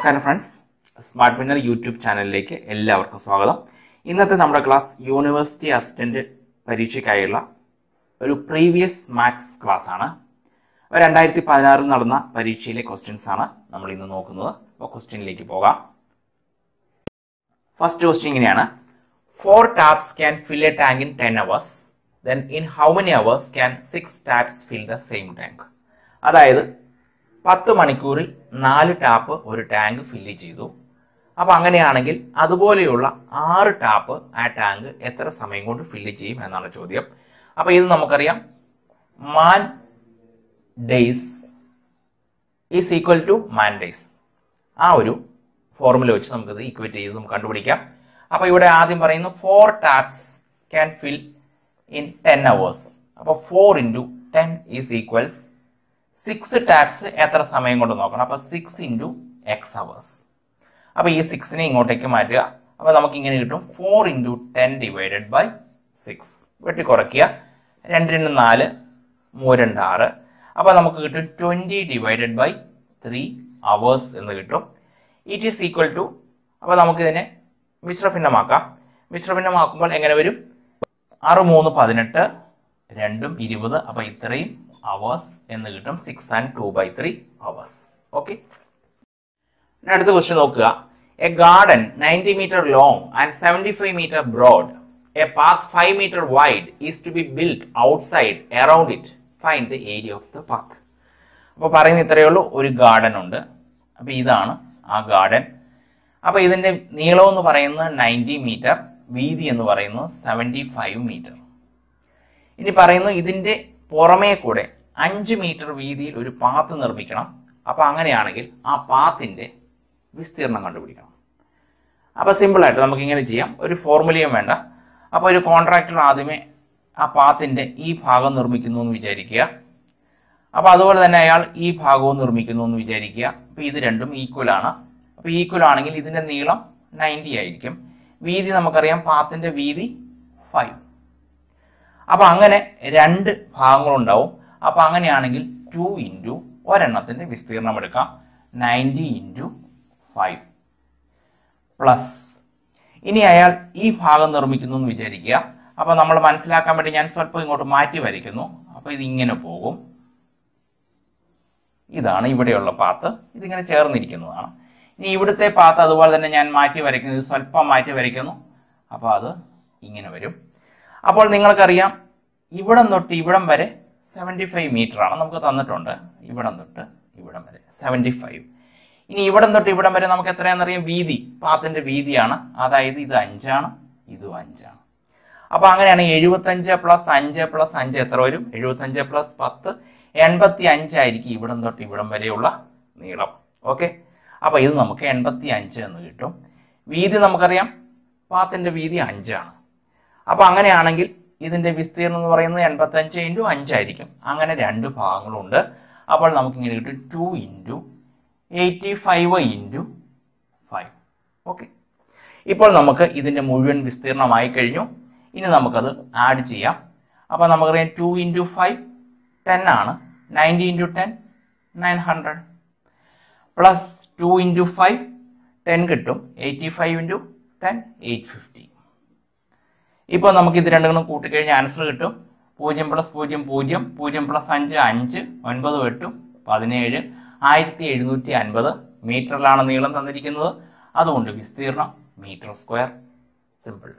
നമസ്കാരം friends smart winner YouTube ചാനലിലേക്ക് എല്ലാവർക്കും സ്വാഗതം ഇന്നത്തെ നമ്മുടെ ക്ലാസ് യൂണിവേഴ്സിറ്റി അസിസ്റ്റന്റ് പരീക്ഷയ്ക്കായുള്ള ഒരു പ്രീവിയസ് മാത്സ് ക്ലാസ് ആണ് രണ്ടായിരത്തി പതിനാറിൽ നടന്ന പരീക്ഷയിലെ ക്വസ്റ്റ്യൻസ് ആണ് നമ്മൾ ഇന്ന് നോക്കുന്നത് അപ്പോൾ ക്വസ്റ്റ്യനിലേക്ക് പോകാം ഫസ്റ്റ് ക്വസ്റ്റ്യൻ ഇങ്ങനെയാണ് four taps can fill a tank in ten hours then in how many hours can six taps fill the same tank അതായത് പത്ത് മണിക്കൂറിൽ നാല് ടാപ്പ് ഒരു ടാങ്ക് ഫില്ല് ചെയ്തു അപ്പോൾ അങ്ങനെയാണെങ്കിൽ അതുപോലെയുള്ള ആറ് ടാപ്പ് ആ ടാങ്ക് എത്ര സമയം കൊണ്ട് ഫില്ല് ചെയ്യും എന്നാണ് ചോദ്യം അപ്പോൾ ഇത് നമുക്കറിയാം man days is equal to man days ആ ഒരു ഫോർമുല വെച്ച് നമുക്കത് ഈക്വേറ്റ് ചെയ്ത് നമുക്ക് കണ്ടുപിടിക്കാം അപ്പോൾ ഇവിടെ ആദ്യം പറയുന്നു four taps can fill in ten hours അപ്പോൾ four into ten is equals six taps എത്ര സമയം കൊണ്ട് നോക്കണം അപ്പോൾ സിക്സ് ഇൻറ്റു എക്സ് അവേഴ്സ് അപ്പോൾ ഈ സിക്സിനെ ഇങ്ങോട്ടേക്ക് മാറ്റുക അപ്പോൾ നമുക്ക് ഇങ്ങനെ കിട്ടും four into ten divided by six വെട്ടി കുറയ്ക്കുക രണ്ട് രണ്ട് നാല് മൂന്ന് രണ്ട് ആറ് അപ്പോൾ നമുക്ക് കിട്ടും twenty divided by three hours എന്ന് കിട്ടും ഇറ്റ് ഈസ് ഈക്വൽ ടു അപ്പോൾ നമുക്കിതിനെ മിശ്രഭിന്നമാക്കാം മിശ്രഭിന്നമാക്കുമ്പോൾ എങ്ങനെ വരും ആറ് മൂന്ന് പതിനെട്ട് രണ്ടും ഇരുപത് അപ്പോൾ ഇത്രയും അവേഴ്സ് എന്ന് കിട്ടും six and two by three hours okay അടുത്ത ക്വസ്റ്റ്യൻ നോക്കുക a garden ninety metre long and seventy five metre broad a path five metre wide is to be build outside around it find the area of the path അപ്പോൾ പറയുന്ന ഇത്രയേ ഉള്ളൂ ഒരു garden ഉണ്ട് അപ്പോൾ ഇതാണ് ആ ഗാർഡൻ അപ്പോൾ ഇതിൻ്റെ നീളം എന്ന് പറയുന്നത് നയൻറ്റി മീറ്റർ വീതി എന്ന് പറയുന്നത് സെവൻറ്റി ഫൈവ് മീറ്റർ ഇനി പറയുന്നു ഇതിൻ്റെ പുറമേ കൂടെ അഞ്ച് മീറ്റർ വീതിയിൽ ഒരു പാത്ത് നിർമ്മിക്കണം അപ്പോൾ അങ്ങനെയാണെങ്കിൽ ആ പാത്തിൻ്റെ വിസ്തീർണം കണ്ടുപിടിക്കണം അപ്പോൾ സിമ്പിളായിട്ട് നമുക്ക് ഇങ്ങനെ ചെയ്യാം ഒരു ഫോർമുലയും വേണ്ട അപ്പോൾ ഒരു കോൺട്രാക്ടർ ആദ്യമേ ആ പാത്തിൻ്റെ ഈ ഭാഗം നിർമ്മിക്കുന്നു എന്ന് വിചാരിക്കുക അപ്പോൾ അതുപോലെ തന്നെ അയാൾ ഈ ഭാഗവും നിർമ്മിക്കുന്നു എന്ന് വിചാരിക്കുക അപ്പോൾ ഇത് രണ്ടും ഈക്വൽ ആണ് അപ്പോൾ ഈക്വൽ ആണെങ്കിൽ ഇതിൻ്റെ നീളം നയൻറ്റി ആയിരിക്കും വീതി നമുക്കറിയാം പാത്തിൻ്റെ വീതി ഫൈവ് അപ്പോൾ അങ്ങനെ രണ്ട് ഭാഗങ്ങളുണ്ടാവും അപ്പോൾ അങ്ങനെയാണെങ്കിൽ ടു ഇൻറ്റു ഒരെണ്ണത്തിൻ്റെ വിസ്തീർണം എടുക്കാം നയൻറ്റി ഇൻറ്റു ഫൈവ് പ്ലസ് ഇനി അയാൾ ഈ ഭാഗം നിർമ്മിക്കുന്നു എന്ന് വിചാരിക്കുക അപ്പോൾ നമ്മൾ മനസ്സിലാക്കാൻ വേണ്ടി ഞാൻ സ്വല്പം ഇങ്ങോട്ട് മാറ്റി വരയ്ക്കുന്നു അപ്പോൾ ഇതിങ്ങനെ പോകും ഇതാണ് ഇവിടെയുള്ള പാത്ത് ഇതിങ്ങനെ ചേർന്നിരിക്കുന്നതാണ് ഇനി ഇവിടുത്തെ പാത്ത് അതുപോലെ തന്നെ ഞാൻ മാറ്റി വരയ്ക്കുന്നു ഇത് സ്വല്പം മാറ്റി വരയ്ക്കുന്നു അപ്പോൾ അത് ഇങ്ങനെ വരും അപ്പോൾ നിങ്ങൾക്കറിയാം ഇവിടം തൊട്ട് ഇവിടം വരെ സെവൻറ്റി ഫൈവ് മീറ്റർ ആണ് നമുക്ക് തന്നിട്ടുണ്ട് ഇവിടം തൊട്ട് ഇവിടം വരെ സെവൻറ്റി ഫൈവ് ഇനി ഇവിടം തൊട്ട് ഇവിടം വരെ നമുക്ക് എത്രയാണെന്നറിയാം വീതി പാത്തിൻ്റെ വീതിയാണ് അതായത് ഇത് അഞ്ചാണ് ഇതും അഞ്ചാണ് അപ്പോൾ അങ്ങനെയാണ് എഴുപത്തഞ്ച് പ്ലസ് അഞ്ച് പ്ലസ് അഞ്ച് എത്ര വരും എഴുപത്തഞ്ച് പ്ലസ് പത്ത് എൺപത്തി അഞ്ചായിരിക്കും ഇവിടം തൊട്ട് ഇവിടം വരെയുള്ള നീളം ഓക്കെ അപ്പോൾ ഇത് നമുക്ക് എൺപത്തി അഞ്ച് എന്ന് കിട്ടും വീതി നമുക്കറിയാം പാത്തിൻ്റെ വീതി അഞ്ചാണ് അപ്പോൾ അങ്ങനെയാണെങ്കിൽ ഇതിൻ്റെ വിസ്തീർണം എന്ന് പറയുന്നത് എൺപത്തഞ്ച് ഇൻറ്റു അഞ്ചായിരിക്കും അങ്ങനെ രണ്ട് ഭാഗങ്ങളുണ്ട് അപ്പോൾ നമുക്കിങ്ങനെ കിട്ടും two into eighty five into five okay ഇപ്പോൾ നമുക്ക് ഇതിൻ്റെ മുഴുവൻ വിസ്തീർണമായി കഴിഞ്ഞു ഇനി നമുക്കത് ആഡ് ചെയ്യാം അപ്പോൾ നമുക്കറിയാം ടു ഇൻറ്റു ഫൈവ് ടെൻ ആണ് ninety into ten nine hundred plus two into five ten കിട്ടും eighty five into ten eight fifty ഇപ്പോൾ നമുക്ക് ഇത് രണ്ടും കൂട്ടിക്കഴിഞ്ഞാൽ ആൻസർ കിട്ടും പൂജ്യം പ്ലസ് പൂജ്യം പൂജ്യം പൂജ്യം പ്ലസ് അഞ്ച് അഞ്ച് ഒൻപത് എട്ടും പതിനേഴ് ആയിരത്തി എഴുന്നൂറ്റി അൻപത് മീറ്ററിലാണ് നീളം തന്നിരിക്കുന്നത് അതുകൊണ്ട് വിസ്തീർണം മീറ്റർ സ്ക്വയർ സിമ്പിൾ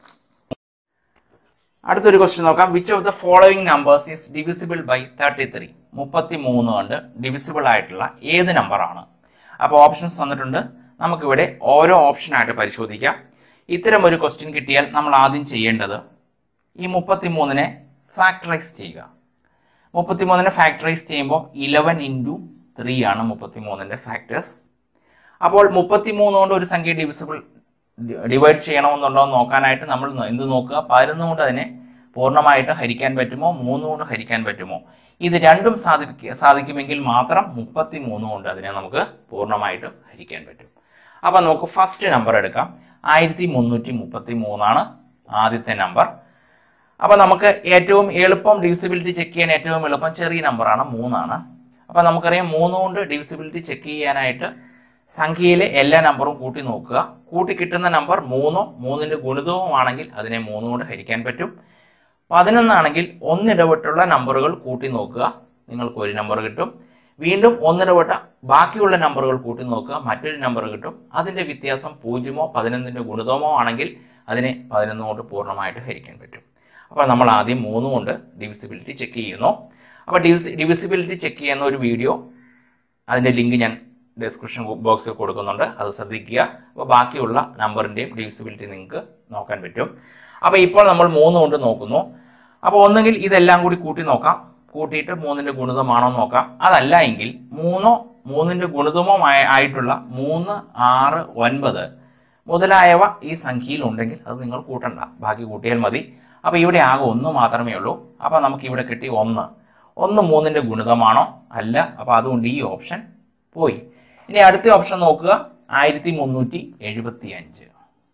അടുത്തൊരു ക്വസ്റ്റ്യൻ നോക്കാം which of the following numbers is divisible by thirty three മുപ്പത്തി മൂന്ന് കൊണ്ട് ഡിവിസിബിൾ ആയിട്ടുള്ള ഏത് നമ്പറാണ് അപ്പോൾ ഓപ്ഷൻസ് തന്നിട്ടുണ്ട് നമുക്കിവിടെ ഓരോ ഓപ്ഷനായിട്ട് പരിശോധിക്കാം ഇത്തരം ഒരു ക്വസ്റ്റ്യൻ കിട്ടിയാൽ നമ്മൾ ആദ്യം ചെയ്യേണ്ടത് ഈ മുപ്പത്തി മൂന്നിനെ ഫാക്ടറൈസ് ചെയ്യുക മുപ്പത്തി മൂന്നിനെ ഫാക്ടറൈസ് ചെയ്യുമ്പോൾ ഇലവൻ ഇൻറ്റു ത്രീ ആണ് മുപ്പത്തി മൂന്നിൻ്റെ ഫാക്ടേഴ്സ് അപ്പോൾ മുപ്പത്തി മൂന്ന് കൊണ്ട് ഒരു സംഖ്യ ഡിവിസിബിൾ ഡിവൈഡ് ചെയ്യണമെന്നുണ്ടോ എന്ന് നോക്കാനായിട്ട് നമ്മൾ എന്ത് നോക്കുക പതിനൊന്ന് കൊണ്ട് അതിനെ പൂർണ്ണമായിട്ട് ഹരിക്കാൻ പറ്റുമോ മൂന്ന് കൊണ്ട് ഹരിക്കാൻ പറ്റുമോ ഇത് രണ്ടും സാധിക്ക സാധിക്കുമെങ്കിൽ മാത്രം മുപ്പത്തി മൂന്ന് കൊണ്ട് അതിനെ നമുക്ക് പൂർണ്ണമായിട്ടും ഹരിക്കാൻ പറ്റും അപ്പം നമുക്ക് ഫസ്റ്റ് നമ്പർ എടുക്കാം ആയിരത്തി മുന്നൂറ്റി മുപ്പത്തി മൂന്നാണ് ആദ്യത്തെ നമ്പർ അപ്പോൾ നമുക്ക് ഏറ്റവും എളുപ്പം ഡിവിസിബിലിറ്റി ചെക്ക് ചെയ്യാൻ ഏറ്റവും എളുപ്പം ചെറിയ നമ്പറാണ് മൂന്നാണ് അപ്പോൾ നമുക്കറിയാം മൂന്ന് കൊണ്ട് ഡിവിസിബിലിറ്റി ചെക്ക് ചെയ്യാനായിട്ട് സംഖ്യയിലെ എല്ലാ നമ്പറും കൂട്ടി നോക്കുക കൂട്ടി കിട്ടുന്ന നമ്പർ മൂന്നോ മൂന്നിന്റെ ഗുണിതവുമാണെങ്കിൽ അതിനെ മൂന്ന് കൊണ്ട് ഹരിക്കാൻ പറ്റും പതിനൊന്നാണെങ്കിൽ ഒന്നിടവിട്ടുള്ള നമ്പറുകൾ കൂട്ടി നോക്കുക നിങ്ങൾക്ക് ഒരു നമ്പർ കിട്ടും വീണ്ടും ഒന്നിടവിട്ട ബാക്കിയുള്ള നമ്പറുകൾ കൂട്ടി നോക്കുക മറ്റൊരു നമ്പർ കിട്ടും അതിന്റെ വ്യത്യാസം പൂജ്യമോ പതിനൊന്നിന്റെ ഗുണിതമോ ആണെങ്കിൽ അതിനെ പതിനൊന്ന് കൊണ്ട് പൂർണ്ണമായിട്ട് ഹരിക്കാൻ പറ്റും അപ്പോൾ നമ്മൾ ആദ്യം മൂന്ന് കൊണ്ട് ഡിവിസിബിലിറ്റി ചെക്ക് ചെയ്യുന്നു അപ്പോൾ ഡിവിസി ഡിവിസിബിലിറ്റി ചെക്ക് ചെയ്യുന്ന ഒരു വീഡിയോ അതിന്റെ ലിങ്ക് ഞാൻ ഡിസ്ക്രിപ്ഷൻ ബോക്സിൽ കൊടുക്കുന്നുണ്ട് അത് ശ്രദ്ധിക്കുക അപ്പോൾ ബാക്കിയുള്ള നമ്പറിന്റെയും ഡിവിസിബിലിറ്റി നിങ്ങൾക്ക് നോക്കാൻ പറ്റും അപ്പോൾ ഇപ്പോൾ നമ്മൾ മൂന്ന് കൊണ്ട് നോക്കുന്നു അപ്പോൾ ഒന്നുകിൽ ഇതെല്ലാം കൂടി കൂട്ടി നോക്കാം കൂട്ടിയിട്ട് മൂന്നിന്റെ ഗുണിതമാണോ എന്ന് നോക്കാം അതല്ല എങ്കിൽ മൂന്നോ മൂന്നിന്റെ ഗുണിതമോ ആയ- ആയിട്ടുള്ള മൂന്ന് ആറ് ഒൻപത് മുതലായവ ഈ സംഖ്യയിൽ ഉണ്ടെങ്കിൽ അത് നിങ്ങൾ കൂട്ടണ്ട ബാക്കി കൂട്ടിയാൽ മതി അപ്പൊ ഇവിടെ ആകെ ഒന്ന് മാത്രമേ ഉള്ളൂ അപ്പൊ നമുക്ക് ഇവിടെ കിട്ടി ഒന്ന് ഒന്ന് മൂന്നിന്റെ ഗുണിതമാണോ അല്ല അപ്പൊ അതുകൊണ്ട് ഈ ഓപ്ഷൻ പോയി ഇനി അടുത്ത ഓപ്ഷൻ നോക്കുക ആയിരത്തി മുന്നൂറ്റി എഴുപത്തി അഞ്ച്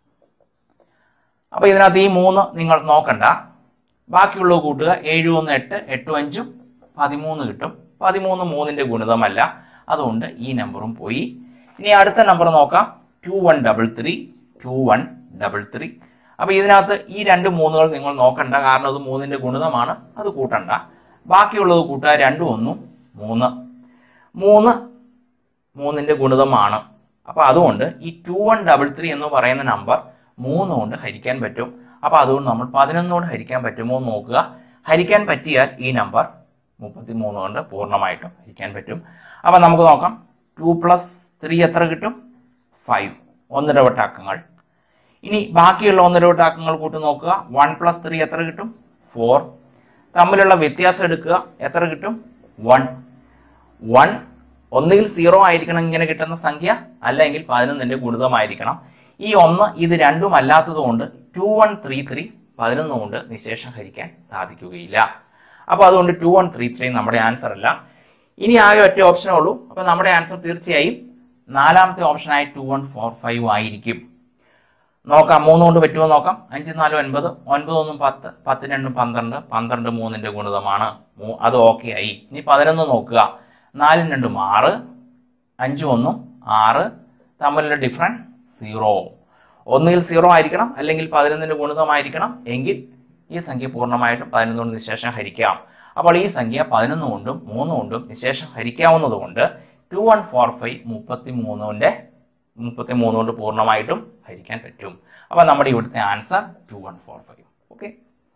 അപ്പൊ ഇതിനകത്ത് ഈ മൂന്ന് നിങ്ങൾ നോക്കണ്ട ബാക്കിയുള്ളത് കൂട്ടുക ഏഴ് ഒന്ന് എട്ട് എട്ടും അഞ്ചും പതിമൂന്ന് കിട്ടും പതിമൂന്ന് മൂന്നിന്റെ ഗുണിതമല്ല അതുകൊണ്ട് ഈ നമ്പറും പോയി ഇനി അടുത്ത നമ്പർ നോക്കാം two one double three two one double three അപ്പൊ ഇതിനകത്ത് ഈ രണ്ട് മൂന്നുകൾ നിങ്ങൾ നോക്കണ്ട കാരണം അത് മൂന്നിന്റെ ഗുണിതമാണ് അത് കൂട്ടണ്ട ബാക്കിയുള്ളത് കൂട്ടുക രണ്ടും ഒന്നും മൂന്ന് മൂന്ന് മൂന്നിന്റെ ഗുണിതമാണ് അപ്പൊ അതുകൊണ്ട് ഈ ടു വൺ ഡബിൾ ത്രീ എന്ന് പറയുന്ന നമ്പർ മൂന്ന് കൊണ്ട് ഹരിക്കാൻ പറ്റും അപ്പൊ അതുകൊണ്ട് നമ്മൾ പതിനൊന്നോട് ഹരിക്കാൻ പറ്റുമോ എന്ന് നോക്കുക ഹരിക്കാൻ പറ്റിയാൽ ഈ നമ്പർ മുപ്പത്തി മൂന്ന് കൊണ്ട് പൂർണ്ണമായിട്ടും ഹരിക്കാൻ പറ്റും അപ്പൊ നമുക്ക് നോക്കാം ടു പ്ലസ് ത്രീ എത്ര കിട്ടും ഫൈവ് ഒന്നിടവട്ട അക്കങ്ങൾ ഇനി ബാക്കിയുള്ള ഒന്നിടവട്ട അക്കങ്ങൾ കൂട്ടി നോക്കുക വൺ പ്ലസ് ത്രീ എത്ര കിട്ടും ഫോർ തമ്മിലുള്ള വ്യത്യാസം എടുക്കുക എത്ര കിട്ടും വൺ വൺ ഒന്നുകിൽ സീറോ ആയിരിക്കണം ഇങ്ങനെ കിട്ടുന്ന സംഖ്യ അല്ലെങ്കിൽ പതിനൊന്നിന്റെ ഗുണിതമായിരിക്കണം ഈ ഒന്ന് ഇത് രണ്ടും അല്ലാത്തത് കൊണ്ട് ടു വൺ ത്രീ ത്രീ പതിനൊന്ന് കൊണ്ട് നിശേഷം ഹരിക്കാൻ സാധിക്കുകയില്ല അപ്പൊ അതുകൊണ്ട് ടു വൺ ത്രീ ത്രീ നമ്മുടെ ആൻസർ അല്ല ഇനി ആകെ ഒറ്റ ഓപ്ഷനേ ഉള്ളൂ അപ്പൊ നമ്മുടെ ആൻസർ തീർച്ചയായും നാലാമത്തെ ഓപ്ഷനായ ടു വൺ ഫോർ ഫൈവ് ആയിരിക്കും നോക്കാം മൂന്ന് കൊണ്ട് പറ്റുമോ നോക്കാം അഞ്ച് നാല് ഒൻപത് ഒൻപത് ഒന്നും പത്ത് പത്ത് രണ്ടും പന്ത്രണ്ട് പന്ത്രണ്ട് മൂന്നിന്റെ ഗുണിതമാണ് മൂ- അത് ഓക്കെ ആയി ഇനി പതിനൊന്ന് നോക്കുക നാലും രണ്ടും ആറ് അഞ്ചും ഒന്നും ആറ് തമ്മിലുള്ള ഡിഫറൻസ് സീറോ ഒന്നുകിൽ സീറോ ആയിരിക്കണം അല്ലെങ്കിൽ പതിനൊന്നിന്റെ ഗുണിതമായിരിക്കണം എങ്കിൽ ഈ സംഖ്യ പൂർണ്ണമായിട്ടും പതിനൊന്ന് കൊണ്ട് നിശേഷം ഹരിക്കാം അപ്പോൾ ഈ സംഖ്യ പതിനൊന്ന് കൊണ്ടും മൂന്ന് കൊണ്ടും നിശേഷം ഹരിക്കാവുന്നത് കൊണ്ട് ടു വൺ ഫോർ ഫൈവ് മുപ്പത്തി മൂന്നിന്റെ മുപ്പത്തി മൂന്ന് കൊണ്ട് പൂർണ്ണമായിട്ടും ഹരിക്കാൻ പറ്റും അപ്പൊ നമ്മുടെ ഇവിടുത്തെ answer two one four five okay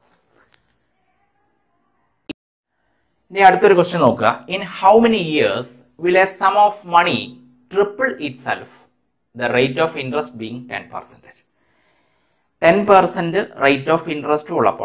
ഇനി അടുത്തൊരു ക്വസ്റ്റ്യൻ നോക്കുക in how many years will a sum of money triple itself the rate of interest being ten percentage ten percent rate of interest ഉള്ളപ്പോൾ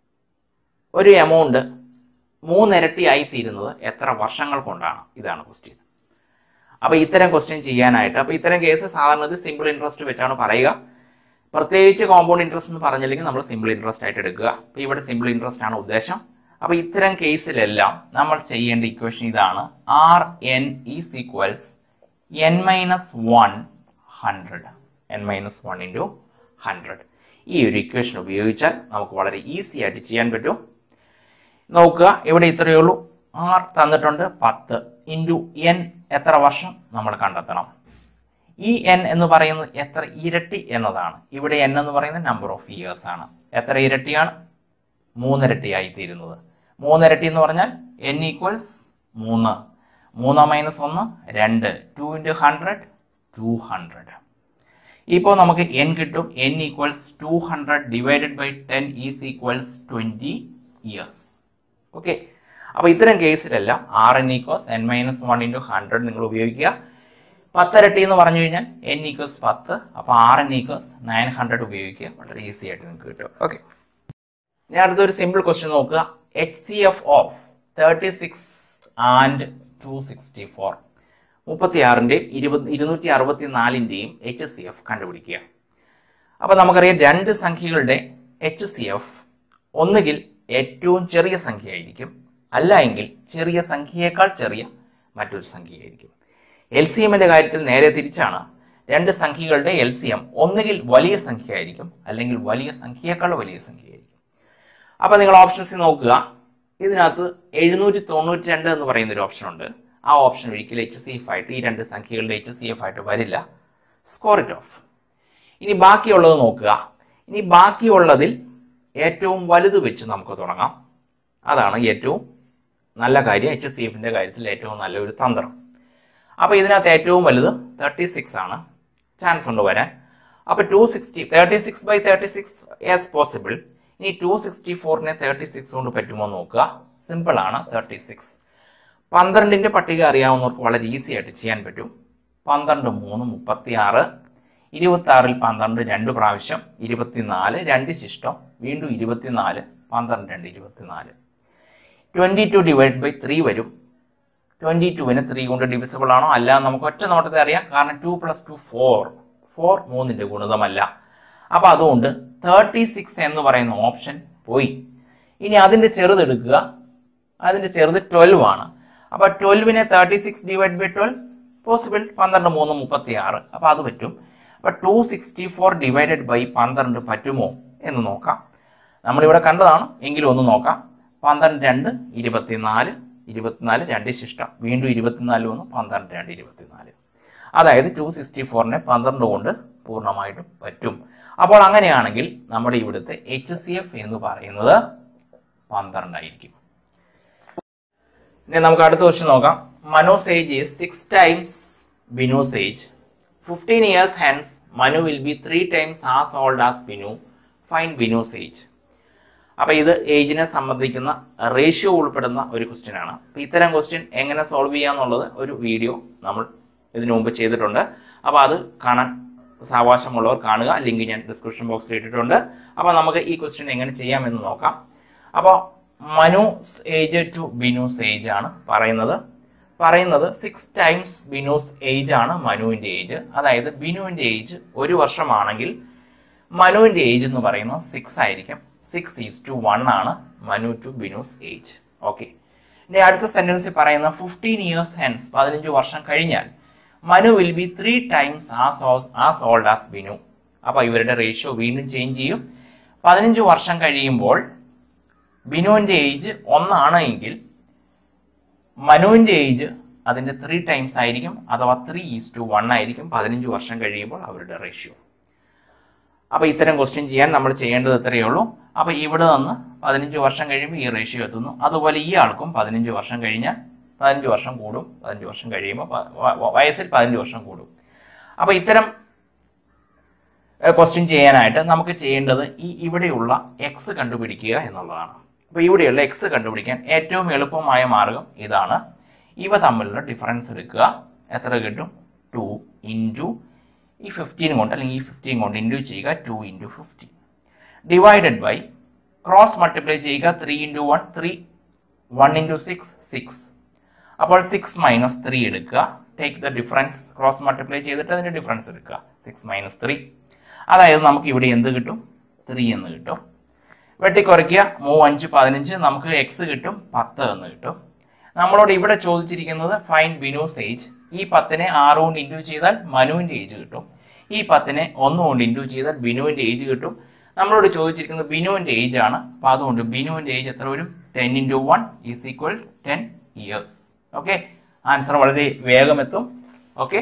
ഒരു amount മൂന്നിരട്ടിയായി തീരുന്നത് എത്ര വർഷങ്ങൾ കൊണ്ടാണ് ഇതാണ് ക്വസ്റ്റ്യൻ അപ്പൊ ഇത്തരം ക്വസ്റ്റ്യൻ ചെയ്യാനായിട്ട് അപ്പൊ ഇത്തരം കേസ് സാധാരണ ഇത് സിമ്പിൾ ഇൻട്രസ്റ്റ് വെച്ചാണ് പറയുക പ്രത്യേകിച്ച് കോമ്പൗണ്ട് ഇൻട്രസ്റ്റ് എന്ന് പറഞ്ഞില്ലെങ്കിൽ നമ്മൾ സിമ്പിൾ ഇൻട്രസ്റ്റ് ആയിട്ട് എടുക്കുക അപ്പൊ ഇവിടെ സിമ്പിൾ ഇൻട്രസ്റ്റ് ആണ് ഉദ്ദേശം അപ്പൊ ഇത്തരം കേസിലെല്ലാം നമ്മൾ ചെയ്യേണ്ട ഇക്വേഷൻ ഇതാണ് R N is equals N minus one hundred N minus one into hundred ഈ ഒരു ഇക്വേഷൻ ഉപയോഗിച്ചാൽ നമുക്ക് വളരെ ഈസി ആയിട്ട് ചെയ്യാൻ പറ്റും നോക്കുക ഇവിടെ ഇത്രയേ ഉള്ളൂ ആർ തന്നിട്ടുണ്ട് പത്ത് ഇൻറ്റു എൻ എത്ര വർഷം നമ്മൾ കണ്ടെത്തണം ഈ എൻ എന്ന് പറയുന്നത് എത്ര ഇരട്ടി എന്നതാണ് ഇവിടെ എൻ എന്ന് പറയുന്നത് നമ്പർ ഓഫ് ഇയേഴ്സ് ആണ് എത്ര ഇരട്ടിയാണ് മൂന്നിരട്ടിയായി തീരുന്നത് മൂന്നിരട്ടി എന്ന് പറഞ്ഞാൽ എൻ ഈക്വൽസ് മൂന്ന് മൂന്ന് മൈനസ് ഒന്ന് രണ്ട് two into hundred two hundred ഇപ്പോൾ നമുക്ക് എൻ കിട്ടും N equals two hundred divided by ten is equals twenty years okay അപ്പോൾ ഇത്തരം കേസിലെല്ലാം R N equals N minus one into hundred നിങ്ങൾ ഉപയോഗിക്കുക പത്തരട്ടി എന്ന് പറഞ്ഞു കഴിഞ്ഞാൽ എൻ ഈക്വസ് പത്ത് അപ്പോൾ R N equals nine hundred ഉപയോഗിക്കുക വളരെ ഈസി ആയിട്ട് നിങ്ങൾക്ക് കിട്ടും ഓക്കെ ഞാൻ അടുത്തൊരു സിമ്പിൾ ക്വസ്റ്റ്യൻ നോക്കുക H C F of thirty six and two sixty four മുപ്പത്തി ആറിൻ്റെയും ഇരുപത് ഇരുന്നൂറ്റി അറുപത്തി നാലിൻ്റെയും എച്ച് സി എഫ് കണ്ടുപിടിക്കുക അപ്പോൾ നമുക്കറിയാം രണ്ട് സംഖ്യകളുടെ എച്ച് സി എഫ് ഒന്നുകിൽ ഏറ്റവും ചെറിയ സംഖ്യയായിരിക്കും അല്ല എങ്കിൽ ചെറിയ സംഖ്യയേക്കാൾ ചെറിയ മറ്റൊരു സംഖ്യയായിരിക്കും എൽ സി എമ്മിന്റെ കാര്യത്തിൽ നേരെ തിരിച്ചാണ് രണ്ട് സംഖ്യകളുടെ എൽ സി എം ഒന്നുകിൽ വലിയ സംഖ്യയായിരിക്കും അല്ലെങ്കിൽ വലിയ സംഖ്യയേക്കാൾ വലിയ സംഖ്യയായിരിക്കും അപ്പൊ നിങ്ങൾ ഓപ്ഷൻസ് നോക്കുക ഇതിനകത്ത് എഴുന്നൂറ്റി തൊണ്ണൂറ്റി രണ്ട് എന്ന് പറയുന്ന ഒരു ഓപ്ഷൻ ഉണ്ട് ആ ഓപ്ഷൻ ഒരിക്കലും എച്ച് സി എഫ് ആയിട്ട് ഈ രണ്ട് സംഖ്യകളുടെ എച്ച് സി എഫ് ആയിട്ട് വരില്ല സ്കോർ ഇറ്റ് ഓഫ് ഇനി ബാക്കിയുള്ളത് നോക്കുക ഇനി ബാക്കിയുള്ളതിൽ ഏറ്റവും വലുത് വെച്ച് നമുക്ക് തുടങ്ങാം അതാണ് ഏറ്റവും നല്ല കാര്യം എച്ച് സി എഫിന്റെ കാര്യത്തിൽ ഏറ്റവും നല്ലൊരു തന്ത്രം അപ്പോൾ ഇതിനകത്ത് ഏറ്റവും വലുത് തേർട്ടി സിക്സ് ആണ് ചാൻസ് ഉണ്ട് വരാൻ അപ്പോൾ two sixty thirty six by thirty six yes possible ഇനി ടു സിക്സ്റ്റി ഫോറിനെ തേർട്ടി സിക്സ് കൊണ്ട് പറ്റുമോ നോക്കുക സിമ്പിൾ ആണ് തേർട്ടി സിക്സ് പന്ത്രണ്ടിന്റെ പട്ടിക അറിയാവുന്നവർക്ക് വളരെ ഈസി ആയിട്ട് ചെയ്യാൻ പറ്റും പന്ത്രണ്ട് മൂന്ന് മുപ്പത്തി ആറ് ഇരുപത്തി ആറിൽ പന്ത്രണ്ട് രണ്ട് പ്രാവശ്യം ഇരുപത്തിനാല് രണ്ട് ശിഷ്ടം വീണ്ടും ഇരുപത്തിനാല് പന്ത്രണ്ട് രണ്ട് ഇരുപത്തിനാല് twenty two divide by three വരും ട്വന്റി ടുവിന് ത്രീ കൊണ്ട് ഡിവിസിബിൾ ആണോ അല്ല എന്ന് നമുക്ക് ഒറ്റ നോട്ടത്തിൽ അറിയാം കാരണം two plus two four four മൂന്നിന്റെ ഗുണിതമല്ല അപ്പൊ അതുകൊണ്ട് തേർട്ടി സിക്സ് എന്ന് പറയുന്ന ഓപ്ഷൻ പോയി ഇനി അതിന്റെ ചെറുത് എടുക്കുക അതിന്റെ ചെറുത് ട്വൽവ് ആണ് അപ്പൊ ട്വൽവിനെ thirty six divide by twelve possible പന്ത്രണ്ട് മൂന്ന് മുപ്പത്തി ആറ് അപ്പൊ അത് പറ്റും അപ്പൊ two sixty four divided by പന്ത്രണ്ട് പറ്റുമോ എന്ന് നോക്കാം നമ്മളിവിടെ കണ്ടതാണ് എങ്കിലും ഒന്ന് നോക്കാം പന്ത്രണ്ട് രണ്ട് ഇരുപത്തിനാല് ഇരുപത്തിനാല് രണ്ട് ശിഷ്ടം വീണ്ടും ഇരുപത്തിനാല് വന്ന് പന്ത്രണ്ട് രണ്ട് ഇരുപത്തിനാല് അതായത് ടു സിക്സ്റ്റി ഫോറിനെ പന്ത്രണ്ട് കൊണ്ട് പൂർണ്ണമായിട്ടും പറ്റും അപ്പോൾ അങ്ങനെയാണെങ്കിൽ നമ്മുടെ ഇവിടുത്തെ എച്ച് സി എഫ് എന്ന് പറയുന്നത് പന്ത്രണ്ടായിരിക്കും ഇനി നമുക്ക് അടുത്ത ക്വസ്റ്റ്യൻ നോക്കാം Manu's age is six times Binu's age fifteen years hence Manu will be three times as old as Binu fine Binu's age അപ്പൊ ഇത് ഏജിനെ സംബന്ധിക്കുന്ന റേഷ്യോ ഉൾപ്പെടുന്ന ഒരു ക്വസ്റ്റ്യൻ ആണ് അപ്പൊ ഇത്തരം ക്വസ്റ്റ്യൻ എങ്ങനെ സോൾവ് ചെയ്യാന്നുള്ളത് ഒരു വീഡിയോ നമ്മൾ ഇതിനു മുമ്പ് ചെയ്തിട്ടുണ്ട് അപ്പൊ അത് കാണാൻ സാവകാശമുള്ളവർ കാണുക ലിങ്ക് ഞാൻ ഡിസ്ക്രിപ്ഷൻ ബോക്സിൽ ഇട്ടിട്ടുണ്ട് അപ്പൊ നമുക്ക് ഈ ക്വസ്റ്റ്യൻ എങ്ങനെ ചെയ്യാമെന്ന് നോക്കാം അപ്പോൾ Manu's age to Binu's age ആണ് പറയുന്നത് പറയുന്നത് സിക്സ് ടൈംസ് ബിനൂസ് ഏജ് ആണ് മനുവിന്റെ ഏജ് അതായത് ബിനുവിന്റെ ഏജ് ഒരു വർഷമാണെങ്കിൽ മനുവിന്റെ ഏജ് എന്ന് പറയുന്നത് സിക്സ് ആയിരിക്കും സിക്സ് ഈസ് ടു വൺ ആണ് Manu to Binu's age okay ഇനി അടുത്ത സെന്റൻസിൽ പറയുന്ന ഫിഫ്റ്റീൻ ഇയേഴ്സ് ഹെൻസ് പതിനഞ്ച് വർഷം കഴിഞ്ഞാൽ Manu will be three times as as old as Binu അപ്പൊ ഇവരുടെ റേഷ്യോ വീണ്ടും ചേഞ്ച് ചെയ്യും പതിനഞ്ച് വർഷം കഴിയുമ്പോൾ ബിനുവിന്റെ ഏജ് ഒന്നാണ് എങ്കിൽ മനുവിന്റെ ഏജ് അതിന്റെ ത്രീ ടൈംസ് ആയിരിക്കും അഥവാ ത്രീ ഈസ് ടു വൺ ആയിരിക്കും പതിനഞ്ച് വർഷം കഴിയുമ്പോൾ അവരുടെ റേഷ്യോ അപ്പൊ ഇത്തരം ക്വസ്റ്റ്യൻ ചെയ്യാൻ നമ്മൾ ചെയ്യേണ്ടത് ഇത്രയേ ഉള്ളൂ അപ്പൊ ഇവിടെ നിന്ന് പതിനഞ്ച് വർഷം കഴിയുമ്പോൾ ഈ റേഷ്യോ എത്തുന്നു അതുപോലെ ഈ ആൾക്കും പതിനഞ്ച് വർഷം കഴിഞ്ഞാൽ പതിനഞ്ച് വർഷം കൂടും പതിനഞ്ച് വർഷം കഴിയുമ്പോൾ പ- വ- വയസ്സിൽ പതിനഞ്ച് വർഷം കൂടും അപ്പൊ ഇത്തരം ക്വസ്റ്റ്യൻ ചെയ്യാനായിട്ട് നമുക്ക് ചെയ്യേണ്ടത് ഈ ഇവിടെയുള്ള എക്സ് കണ്ടുപിടിക്കുക എന്നുള്ളതാണ് അപ്പൊ ഇവിടെയുള്ള എക്സ് കണ്ടുപിടിക്കാൻ ഏറ്റവും എളുപ്പമായ മാർഗം ഇതാണ് ഇവ തമ്മിലുള്ള ഡിഫറൻസ് എടുക്കുക എത്ര കിട്ടും ടു ഇൻറ്റു ഈ ഫിഫ്റ്റീൻ കൊണ്ട് അല്ലെങ്കിൽ ഈ ഫിഫ്റ്റീൻ കൊണ്ട് ഇൻറ്റു ചെയ്യുക two into fifteen divided by cross multiply ചെയ്യുക three into one three one into six six അപ്പോൾ സിക്സ് മൈനസ് ത്രീ എടുക്കുക take the difference cross multiply ചെയ്തിട്ട് അതിന്റെ ഡിഫറൻസ് എടുക്കുക സിക്സ് മൈനസ് ത്രീ അതായത് നമുക്ക് ഇവിടെ എന്ത് കിട്ടും ത്രീ എന്ന് കിട്ടും വെട്ടിക്കുറയ്ക്കുക മൂവ് അഞ്ച് പതിനഞ്ച് നമുക്ക് എക്സ് കിട്ടും പത്ത് എന്ന് കിട്ടും നമ്മളോട് ഇവിടെ ചോദിച്ചിരിക്കുന്നത് ഫൈൻ ബിനൂസ് ഏജ് ഈ പത്തിനെ ആറ് കൊണ്ട് ഇൻറ്റു ചെയ്താൽ മനുവിന്റെ ഏജ് കിട്ടും ഈ പത്തിനെ ഒന്ന് കൊണ്ട് ഇൻറ്റു ചെയ്താൽ ബിനുവിന്റെ ഏജ് കിട്ടും നമ്മളോട് ചോദിച്ചിരിക്കുന്നത് ബിനുവിന്റെ ഏജ് ആണ് അപ്പൊ അതുകൊണ്ട് ബിനുവിന്റെ ഏജ് എത്ര വരും ten into one is equal ten years okay answer വളരെ വേഗം എത്തും ഓക്കെ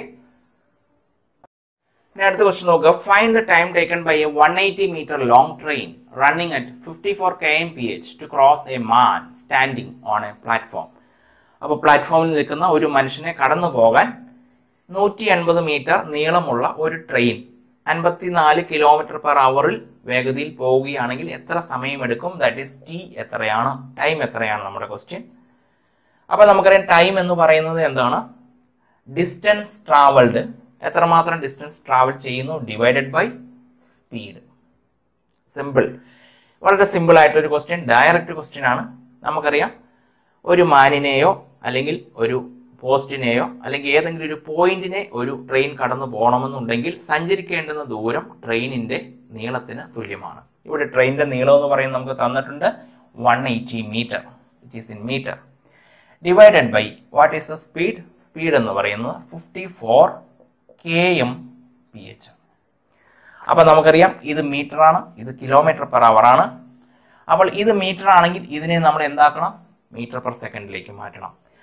ഇനി അടുത്ത ക്വസ്റ്റ്യൻ നോക്കുക find the time taken by a one eighty metre long train running at fifty four K M P H to cross a man standing on a platform അപ്പോൾ പ്ലാറ്റ്ഫോമിൽ നിൽക്കുന്ന ഒരു മനുഷ്യനെ കടന്നു പോകാൻ നൂറ്റി എൺപത് മീറ്റർ നീളമുള്ള ഒരു ട്രെയിൻ അൻപത്തിനാല് കിലോമീറ്റർ പെർ അവറിൽ വേഗതയിൽ പോവുകയാണെങ്കിൽ എത്ര സമയമെടുക്കും ദാറ്റ് ഈസ് ടി എത്രയാണ് ടൈം എത്രയാണ് നമ്മുടെ ക്വസ്റ്റ്യൻ അപ്പൊ നമുക്കറിയാം ടൈം എന്ന് പറയുന്നത് എന്താണ് ഡിസ്റ്റൻസ് ട്രാവൽഡ് എത്രമാത്രം ഡിസ്റ്റൻസ് ട്രാവൽ ചെയ്യുന്നു ഡിവൈഡഡ് ബൈ സ്പീഡ് സിമ്പിൾ വളരെ സിമ്പിൾ ആയിട്ടൊരു ക്വസ്റ്റ്യൻ ഡയറക്റ്റ് ക്വസ്റ്റ്യൻ ആണ് നമുക്കറിയാം ഒരു മാനിനെയോ അല്ലെങ്കിൽ ഒരു പോസ്റ്റിനെയോ അല്ലെങ്കിൽ ഏതെങ്കിലും ഒരു പോയിന്റിനെ ഒരു ട്രെയിൻ കടന്നു പോകണമെന്നുണ്ടെങ്കിൽ സഞ്ചരിക്കേണ്ടുന്ന ദൂരം ട്രെയിനിന്റെ നീളത്തിന് തുല്യമാണ് ഇവിടെ ട്രെയിനിന്റെ നീളം എന്ന് പറയുന്നത് നമുക്ക് തന്നിട്ടുണ്ട് one eighty metre it is in metre divided by what is the speed speed എന്ന് പറയുന്നത് fifty four K M P H അപ്പൊ നമുക്കറിയാം ഇത് മീറ്റർ ആണ് ഇത് കിലോമീറ്റർ പെർ അവർ ആണ് അപ്പോൾ ഇത് മീറ്റർ ആണെങ്കിൽ ഇതിനെ നമ്മൾ എന്താക്കണം മീറ്റർ പെർ സെക്കൻഡിലേക്ക് മാറ്റണം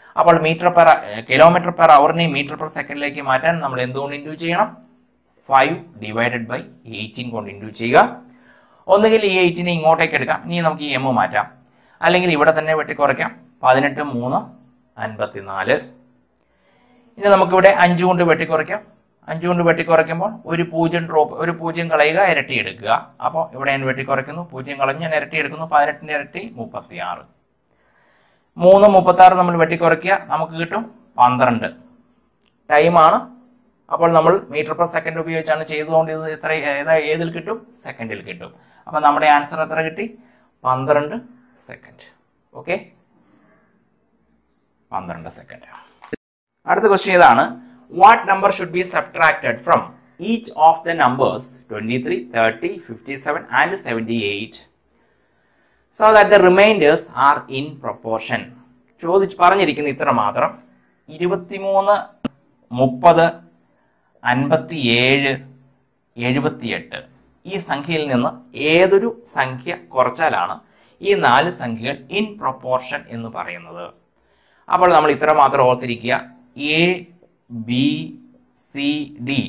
അപ്പോൾ മീറ്റർ പെർ കിലോമീറ്റർ പെർ അവറിനെ മീറ്റർ പെർ സെക്കൻഡിലേക്ക് മാറ്റാൻ നമ്മൾ എന്തുകൊണ്ട് ഇൻഡ്യൂ ചെയ്യണം ഫൈവ് ഡിവൈഡഡ് ബൈ എയ്റ്റീൻ കൊണ്ട് ഇൻഡ്യൂ ചെയ്യുക ഒന്നുകിൽ ഈ എയ്റ്റിനെ ഇങ്ങോട്ടേക്ക് എടുക്കാം ഇനി നമുക്ക് ഈ എം മാറ്റാം അല്ലെങ്കിൽ ഇവിടെ തന്നെ വെട്ടിക്കുറയ്ക്കാം പതിനെട്ട് മൂന്ന് അൻപത്തിനാല് ഇനി നമുക്കിവിടെ അഞ്ച് കൊണ്ട് വെട്ടിക്കുറയ്ക്കാം അഞ്ച് കൊണ്ട് വെട്ടിക്കുറയ്ക്കുമ്പോൾ ഒരു പൂജ്യം ഡ്രോപ്പ് ഒരു പൂജ്യം കളയുക ഇരട്ടി എടുക്കുക അപ്പോൾ ഇവിടെ ഞാൻ വെട്ടിക്കുറയ്ക്കുന്നു പൂജ്യം കളഞ്ഞ് ഞാൻ ഇരട്ടി എടുക്കുന്നു പതിനെട്ടിൻ്റെ ഇരട്ടി മുപ്പത്തി ആറ് മൂന്ന് മുപ്പത്തി ആറ് നമ്മൾ വെട്ടിക്കുറയ്ക്കുക നമുക്ക് കിട്ടും പന്ത്രണ്ട് ടൈമാണ് അപ്പോൾ നമ്മൾ മീറ്റർ പെർ സെക്കൻഡ് ഉപയോഗിച്ചാണ് ചെയ്തുകൊണ്ട് ഇത് എത്ര ഏതാ ഏതിൽ കിട്ടും സെക്കൻഡിൽ കിട്ടും അപ്പോൾ നമ്മുടെ ആൻസർ എത്ര കിട്ടി പന്ത്രണ്ട് സെക്കൻഡ് ഓക്കെ പന്ത്രണ്ട് സെക്കൻഡ് അടുത്ത ക്വസ്റ്റ്യൻ ഇതാണ് what number should be subtracted from each of the numbers twenty three thirty fifty seven and seventy eight so that the remainders are in proportion ചോദിച്ച് പറഞ്ഞിരിക്കുന്ന ഇത്ര മാത്രം ഇരുപത്തിമൂന്ന് മുപ്പത് അൻപത്തിയേഴ് എഴുപത്തിയെട്ട് ഈ സംഖ്യയിൽ നിന്ന് ഏതൊരു സംഖ്യ കുറച്ചാലാണ് ഈ നാല് സംഖ്യകൾ ഇൻ പ്രൊപ്പോർഷൻ എന്ന് പറയുന്നത് അപ്പോൾ നമ്മൾ ഇത്ര മാത്രം ഓർത്തിരിക്കുക എ ബി സി ഡി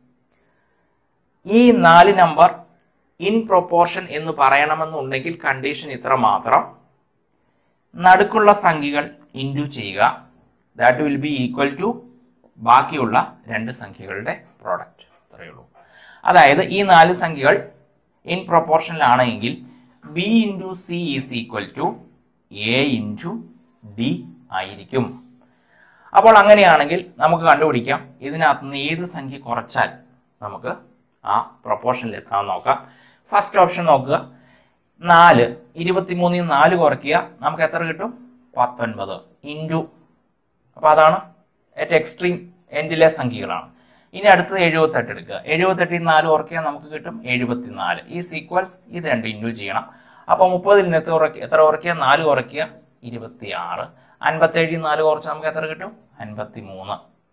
ഈ നാല് നമ്പർ ഇൻ പ്രൊപ്പോർഷൻ എന്ന് പറയണമെന്നുണ്ടെങ്കിൽ കണ്ടീഷൻ ഇത്ര മാത്രം നടുക്കുള്ള സംഖ്യകൾ ഇൻഡു ചെയ്യുക that will be equal to ബാക്കിയുള്ള രണ്ട് സംഖ്യകളുടെ പ്രോഡക്റ്റ് അത്രയേ ഉള്ളൂ അതായത് ഈ നാല് സംഖ്യകൾ ഇൻ പ്രൊപ്പോർഷനിലാണെങ്കിൽ B into C is equal to A into D ആയിരിക്കും അപ്പോൾ അങ്ങനെയാണെങ്കിൽ നമുക്ക് കണ്ടുപിടിക്കാം ഇതിനകത്ത് നിന്ന് ഏത് സംഖ്യ കുറച്ചാൽ നമുക്ക് ആ പ്രൊപ്പോർഷനിൽ എത്താൻ നോക്കാം ഫസ്റ്റ് ഓപ്ഷൻ നോക്കുക നാല് ഇരുപത്തിമൂന്നിൽ നിന്ന് നാല് കുറയ്ക്കുക നമുക്ക് എത്ര കിട്ടും പത്തൊൻപത് ഇൻറ്റു അപ്പോൾ അതാണ് ഏറ്റവും എക്സ്ട്രീം എൻഡിലെ സംഖ്യകളാണ് ഇനി അടുത്തത് എഴുപത്തെട്ട് എടുക്കുക എഴുപത്തെട്ടിൽ നിന്ന് നാല് കുറയ്ക്കുക നമുക്ക് കിട്ടും എഴുപത്തിനാല് ഈ സീക്വൽസ് ഇത് രണ്ട് ഇൻറ്റു ചെയ്യണം അപ്പോൾ മുപ്പതിൽ നിന്ന് എത്ര കുറയ്ക്കുക എത്ര കുറയ്ക്കുക നാല് കുറയ്ക്കുക ഇരുപത്തി ആറ് അൻപത്തേഴിൽ നാല് കുറച്ച് നമുക്ക് എത്ര കിട്ടും അൻപത്തി മൂന്ന്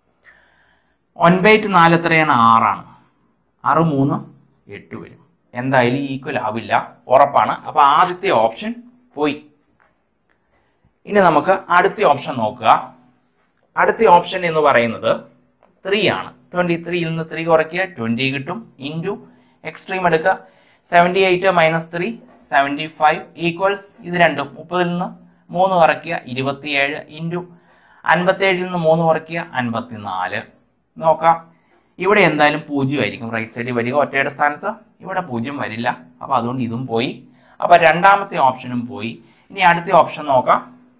ഒൻപത് നാല് എത്രയാണ് ആറാണ് ആറ് മൂന്ന് എട്ട് വരും എന്തായാലും ഈക്വൽ ആവില്ല ഉറപ്പാണ് അപ്പൊ ആദ്യത്തെ ഓപ്ഷൻ പോയി ഇനി നമുക്ക് അടുത്ത ഓപ്ഷൻ നോക്കുക അടുത്ത ഓപ്ഷൻ എന്ന് പറയുന്നത് ത്രീ ആണ് ട്വന്റി ത്രീയിൽ നിന്ന് ത്രീ കുറയ്ക്കുക ട്വന്റി കിട്ടും ഇൻറ്റു എക്സ്ട്രീം എടുക്കുക seventy eight minus three seventy five equals ഇത് രണ്ടും മുപ്പതിൽ നിന്ന് മൂന്ന് കുറയ്ക്കുക ഇരുപത്തിയേഴ് ഇൻറ്റു അൻപത്തേഴിൽ നിന്ന് മൂന്ന് കുറയ്ക്കുക അൻപത്തിനാല് നോക്കാം ഇവിടെ എന്തായാലും പൂജ്യമായിരിക്കും റൈറ്റ് സൈഡിൽ വരിക ഒറ്റയുടെ സ്ഥാനത്ത് ഇവിടെ പൂജ്യം വരില്ല അപ്പോൾ അതുകൊണ്ട് ഇതും പോയി അപ്പോൾ രണ്ടാമത്തെ ഓപ്ഷനും പോയി ഇനി അടുത്ത ഓപ്ഷൻ നോക്കാം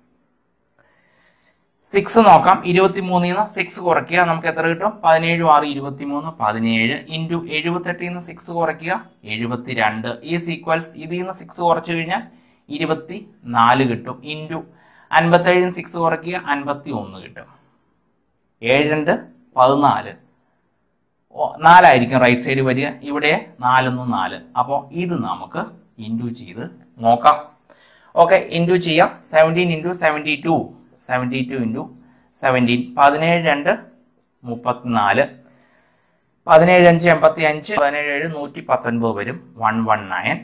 സിക്സ് നോക്കാം ഇരുപത്തി മൂന്നിൽ നിന്ന് സിക്സ് കുറയ്ക്കുക നമുക്ക് എത്ര കിട്ടും പതിനേഴ് ആറ് ഇരുപത്തി മൂന്ന് പതിനേഴ് ഇൻറ്റു എഴുപത്തെട്ടിൽ നിന്ന് സിക്സ് കുറയ്ക്കുക എഴുപത്തി രണ്ട് ഈ സീക്വൽസ് ഇതിൽ നിന്ന് സിക്സ് കുറച്ച് കഴിഞ്ഞാൽ ഇരുപത്തി നാല് കിട്ടും ഇൻറ്റു അൻപത്തേഴിൽ നിന്ന് സിക്സ് കുറയ്ക്കുക അൻപത്തി ഒന്ന് കിട്ടും ഏഴ് രണ്ട് പതിനാല് ഓ- നാലായിരിക്കും റൈറ്റ് സൈഡ് വരിക ഇവിടെ നാലൊന്ന് നാല് അപ്പോൾ ഇത് നമുക്ക് ഇൻറ്റു ചെയ്ത് നോക്കാം ഓക്കെ ഇൻറ്റു ചെയ്യാം seventeen into seventy two seventy two into seventeen പതിനേഴ് രണ്ട് മുപ്പത്തിനാല് പതിനേഴ് അഞ്ച് എൺപത്തി അഞ്ച് പതിനേഴ് ഏഴ് നൂറ്റി പത്തൊൻപത് വരും വൺ വൺ നയൻ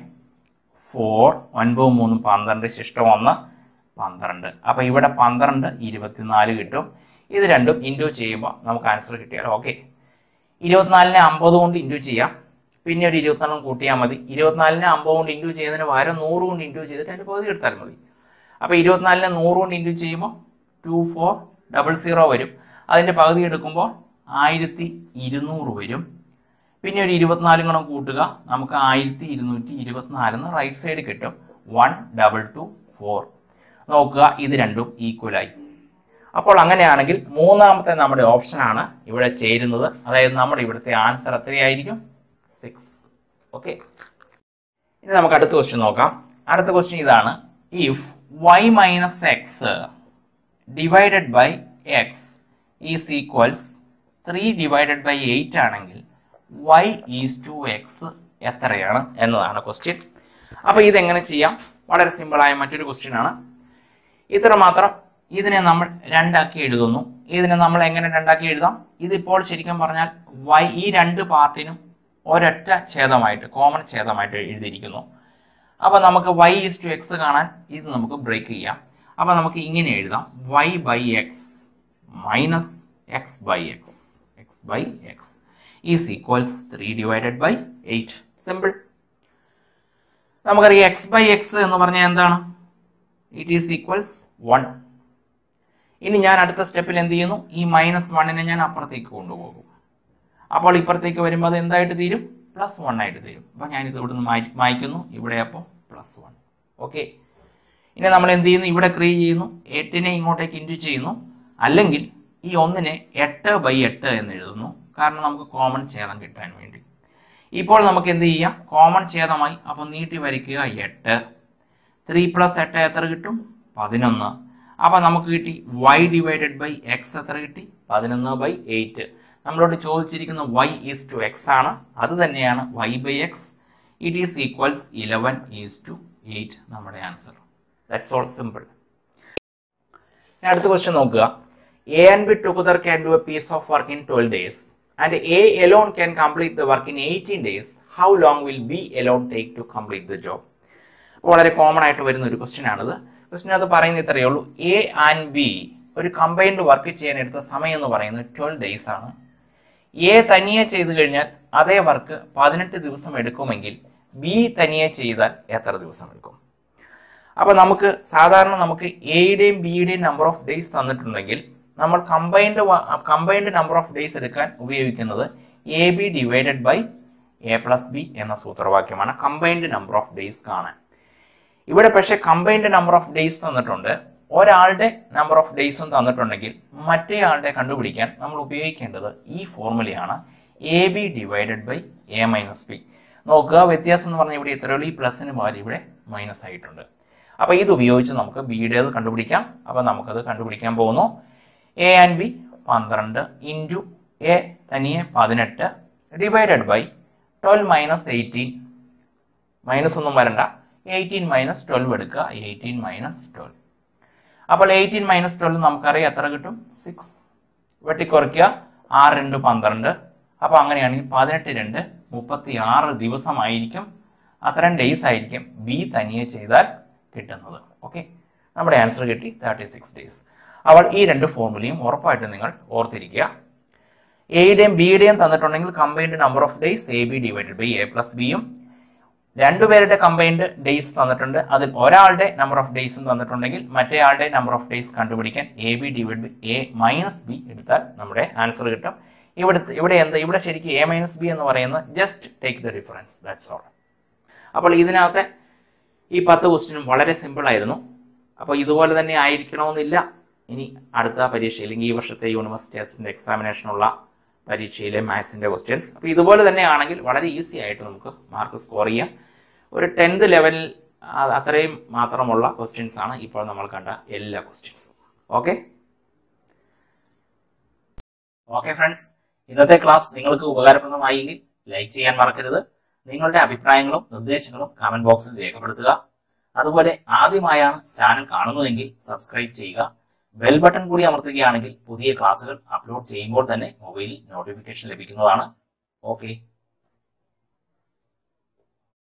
ഫോർ ഒൻപത് മൂന്ന് പന്ത്രണ്ട് ശിഷ്ടം ഒന്ന് പന്ത്രണ്ട് അപ്പോൾ ഇവിടെ പന്ത്രണ്ട് ഇരുപത്തിനാല് കിട്ടും ഇത് രണ്ടും ഇൻറ്റു ചെയ്യുമ്പോൾ നമുക്ക് ആൻസർ കിട്ടിയാലോ ഓക്കെ ഇരുപത്തിനാലിനെ അമ്പത് കൊണ്ട് ഇൻറ്റു ചെയ്യാം പിന്നെ ഒരു ഇരുപത്തിനാലും കൂട്ടിയാൽ മതി ഇരുപത്തിനാലിനെ അമ്പത് കൊണ്ട് ഇൻറ്റു ചെയ്യുന്നതിന് പകരം നൂറ് കൊണ്ട് ഇൻറ്റു ചെയ്തിട്ട് അതിൻ്റെ പകുതി എടുത്താൽ മതി അപ്പോൾ ഇരുപത്തിനാലിനെ നൂറ് കൊണ്ട് ഇൻറ്റു ചെയ്യുമ്പോൾ ടു ഫോർ ഡബിൾ സീറോ വരും അതിൻ്റെ പകുതി എടുക്കുമ്പോൾ ആയിരത്തി ഇരുന്നൂറ് വരും പിന്നെ ഒരു ഇരുപത്തിനാലും കൂടെ കൂട്ടുക നമുക്ക് ആയിരത്തി ഇരുന്നൂറ്റി ഇരുപത്തിനാലെന്ന് റൈറ്റ് സൈഡ് കിട്ടും വൺ ഡബിൾ ടു ഫോർ നോക്കുക ഇത് രണ്ടും ഈക്വലായി അപ്പോൾ അങ്ങനെയാണെങ്കിൽ മൂന്നാമത്തെ നമ്മുടെ ഓപ്ഷനാണ് ഇവിടെ ചേരുന്നത് അതായത് നമ്മുടെ ഇവിടുത്തെ ആൻസർ എത്രയായിരിക്കും സിക്സ് ഓക്കെ ഇനി നമുക്ക് അടുത്ത ക്വസ്റ്റ്യൻ നോക്കാം അടുത്ത ക്വസ്റ്റ്യൻ ഇതാണ് if Y minus X divided by X is equals three divided by eight ആണെങ്കിൽ വൈ ഈസ് ടു എക്സ് എത്രയാണ് എന്നതാണ് ക്വസ്റ്റ്യൻ അപ്പോൾ ഇതെങ്ങനെ ചെയ്യാം വളരെ സിമ്പിളായ മറ്റൊരു ക്വസ്റ്റ്യൻ ആണ് ഇത്ര മാത്രം ഇതിനെ നമ്മൾ രണ്ടാക്കി എഴുതുന്നു ഇതിനെ നമ്മൾ എങ്ങനെ രണ്ടാക്കി എഴുതാം ഇതിപ്പോൾ ശരിക്കും പറഞ്ഞാൽ വൈ ഈ രണ്ട് പാർട്ടിനും ഒരൊറ്റ ഛേദമായിട്ട് കോമൺ ഛേദമായിട്ട് എഴുതിയിരിക്കുന്നു അപ്പോൾ നമുക്ക് വൈ ഈസ് ടു എക്സ് കാണാൻ ഇത് നമുക്ക് ബ്രേക്ക് ചെയ്യാം അപ്പൊ നമുക്ക് ഇങ്ങനെ എഴുതാം Y by X minus X by X X by X is equals three divided by eight simple നമുക്കറിയാം എക്സ് ബൈ എക്സ് എന്ന് പറഞ്ഞാൽ എന്താണ് ഇറ്റ് ഈസ് ഈക്വൽസ് വൺ ഇനി ഞാൻ അടുത്ത സ്റ്റെപ്പിൽ എന്ത് ചെയ്യുന്നു ഈ മൈനസ് വണ്ണിനെ ഞാൻ അപ്പുറത്തേക്ക് കൊണ്ടുപോകും അപ്പോൾ ഇപ്പുറത്തേക്ക് വരുമ്പോൾ അത് എന്തായിട്ട് തീരും പ്ലസ് വൺ ആയിട്ട് തീരും അപ്പോൾ ഞാനിത് ഇവിടുന്ന് മായ് മായ്ക്കുന്നു ഇവിടെ അപ്പോൾ പ്ലസ് വൺ ഓക്കെ ഇനി നമ്മൾ എന്ത് ചെയ്യുന്നു ഇവിടെ ക്രിയ ചെയ്യുന്നു എട്ടിനെ ഇങ്ങോട്ടേക്ക് ഇൻറ്റു ചെയ്യുന്നു അല്ലെങ്കിൽ ഈ ഒന്നിനെ എട്ട് ബൈ എട്ട് എന്ന് എഴുതുന്നു കാരണം നമുക്ക് കോമൺ ഛേദം കിട്ടാൻ വേണ്ടി ഇപ്പോൾ നമുക്ക് എന്ത് ചെയ്യാം കോമൺ ഛേദമായി അപ്പോൾ നീട്ടി വരയ്ക്കുക എട്ട് ത്രീ പ്ലസ് എട്ട് എത്ര കിട്ടും പതിനൊന്ന് അപ്പോൾ നമുക്ക് കിട്ടി വൈ ഡിവൈഡഡ് ബൈ എക്സ് എത്ര കിട്ടി പതിനൊന്ന് ബൈ എയ്റ്റ് നമ്മളോട് ചോദിച്ചിരിക്കുന്ന വൈ ഈസ് ടു എക്സ് ആണ് അത് തന്നെയാണ് Y by X it is equals eleven is to eight നമ്മുടെ ആൻസർ ദാറ്റ്സ് ഓൾ സിമ്പിൾ അടുത്ത ക്വസ്റ്റ്യൻ നോക്കുക A and B together can do a piece of work in twelve days and A alone can complete the work in eighteen days how long will B alone take to complete the job വളരെ common ആയിട്ട് വരുന്ന ഒരു question ആണിത് question അത് പറയുന്നത് ഇത്രയേ ഉള്ളൂ A and B ഒരു കമ്പൈൻഡ് വർക്ക് ചെയ്യാൻ എടുത്ത സമയം എന്ന് പറയുന്നത് ട്വൽവ് ഡേയ്സ് ആണ് എ തനിയെ ചെയ്തു കഴിഞ്ഞാൽ അതേ വർക്ക് പതിനെട്ട് ദിവസം എടുക്കുമെങ്കിൽ ബി തനിയെ ചെയ്താൽ എത്ര ദിവസം എടുക്കും അപ്പൊ നമുക്ക് സാധാരണ നമുക്ക് എയുടെയും ബിയുടെയും നമ്പർ ഓഫ് ഡേയ്സ് തന്നിട്ടുണ്ടെങ്കിൽ നമ്മൾ combined combined number of days എടുക്കാൻ ഉപയോഗിക്കുന്നത് A B divided by A plus B എന്ന സൂത്രവാക്യമാണ് കമ്പൈൻഡ് നമ്പർ ഓഫ് ഡേയ്സ് കാണാൻ ഇവിടെ പക്ഷേ കമ്പൈൻഡ് നമ്പർ ഓഫ് ഡേയ്സ് തന്നിട്ടുണ്ട് ഒരാളുടെ നമ്പർ ഓഫ് ഡേയ്സും തന്നിട്ടുണ്ടെങ്കിൽ മറ്റേ ആളുടെ കണ്ടുപിടിക്കാൻ നമ്മൾ ഉപയോഗിക്കേണ്ടത് ഈ ഫോർമുലയാണ് A B divided by A minus B നോക്കുക വ്യത്യാസം എന്ന് പറഞ്ഞാൽ ഇവിടെ ഇത്രയുള്ളൂ ഈ പ്ലസിന് പകരം ഇവിടെ മൈനസ് ആയിട്ടുണ്ട് അപ്പോൾ ഇത് ഉപയോഗിച്ച് നമുക്ക് ബിയുടേത് കണ്ടുപിടിക്കാം അപ്പോൾ നമുക്കത് കണ്ടുപിടിക്കാൻ പോകുന്നു എ ആൻഡ് ബി പന്ത്രണ്ട് ഇൻറ്റു എ തനിയെ പതിനെട്ട് divided by twelve minus eighteen minus ഒന്നും വരണ്ട എയ്റ്റീൻ മൈനസ് ട്വൽവ് എടുക്കുക എയ്റ്റീൻ മൈനസ് ട്വൽവ് അപ്പോൾ എയ്റ്റീൻ മൈനസ് ട്വൽവ് നമുക്കറിയാം എത്ര കിട്ടും സിക്സ് വെട്ടിക്കുറയ്ക്കുക ആറ് രണ്ട് പന്ത്രണ്ട് അപ്പോൾ അങ്ങനെയാണെങ്കിൽ പതിനെട്ട് രണ്ട് മുപ്പത്തി ആറ് ദിവസമായിരിക്കും അത്രയും ഡേയ്സ് ആയിരിക്കും ബി തനിയെ ചെയ്താൽ കിട്ടുന്നത് ഓക്കെ നമ്മുടെ ആൻസർ കിട്ടി തേർട്ടി സിക്സ് ഡേയ്സ് അപ്പോൾ ഈ രണ്ട് ഫോർമുലയും ഉറപ്പായിട്ടും നിങ്ങൾ ഓർത്തിരിക്കുക എയുടെയും ബിയുടെയും തന്നിട്ടുണ്ടെങ്കിൽ combined number of days A B divided by A plus ബിയും രണ്ടുപേരുടെ കമ്പൈൻഡ് ഡേയ്സ് തന്നിട്ടുണ്ട് അതിൽ ഒരാളുടെ നമ്പർ ഓഫ് ഡേയ്സും തന്നിട്ടുണ്ടെങ്കിൽ മറ്റേ ആളുടെ നമ്പർ ഓഫ് ഡേയ്സ് കണ്ടുപിടിക്കാൻ A B divide by A minus B എടുത്താൽ നമ്മുടെ ആൻസർ കിട്ടും ഇവിടെ ഇവിടെ എന്ത് ഇവിടെ ശരിക്കും എ മൈനസ് ബി എന്ന് പറയുന്നത് just take the difference that's all അപ്പോൾ ഇതിനകത്തെ ഈ പത്ത് ക്വസ്റ്റിനും വളരെ സിമ്പിൾ ആയിരുന്നു അപ്പോൾ ഇതുപോലെ തന്നെ ആയിരിക്കണമെന്നില്ല ഇനി അടുത്ത പരീക്ഷ അല്ലെങ്കിൽ ഈ വർഷത്തെ യൂണിവേഴ്സിറ്റി അസിസ്റ്റന്റ് എക്സാമിനേഷനുള്ള പരീക്ഷയിലെ മാത്സിന്റെ ക്വസ്റ്റ്യൻസ് അപ്പോൾ ഇതുപോലെ തന്നെ ആണെങ്കിൽ വളരെ ഈസി ആയിട്ട് നമുക്ക് മാർക്ക് സ്കോർ ചെയ്യാം ഒരു ടെൻത്ത് ലെവലിൽ അത്രയും മാത്രമുള്ള ക്വസ്റ്റ്യൻസ് ആണ് ഇപ്പോൾ നമ്മൾ കണ്ട എല്ലാ ക്വസ്റ്റ്യൻസും ഓക്കെ ഓക്കെ ഫ്രണ്ട്സ് ഇന്നത്തെ ക്ലാസ് നിങ്ങൾക്ക് ഉപകാരപ്രദമായെങ്കിൽ ലൈക്ക് ചെയ്യാൻ മറക്കരുത് നിങ്ങളുടെ അഭിപ്രായങ്ങളും നിർദ്ദേശങ്ങളും കമന്റ് ബോക്സിൽ രേഖപ്പെടുത്തുക അതുപോലെ ആദ്യമായാണ് ചാനൽ കാണുന്നതെങ്കിൽ സബ്സ്ക്രൈബ് ചെയ്യുക ബെൽ ബട്ടൺ കൂടി അമർത്തുകയാണെങ്കിൽ പുതിയ ക്ലാസ്സുകൾ അപ്ലോഡ് ചെയ്യുമ്പോൾ തന്നെ മൊബൈലിൽ നോട്ടിഫിക്കേഷൻ ലഭിക്കുന്നതാണ് ഓക്കെ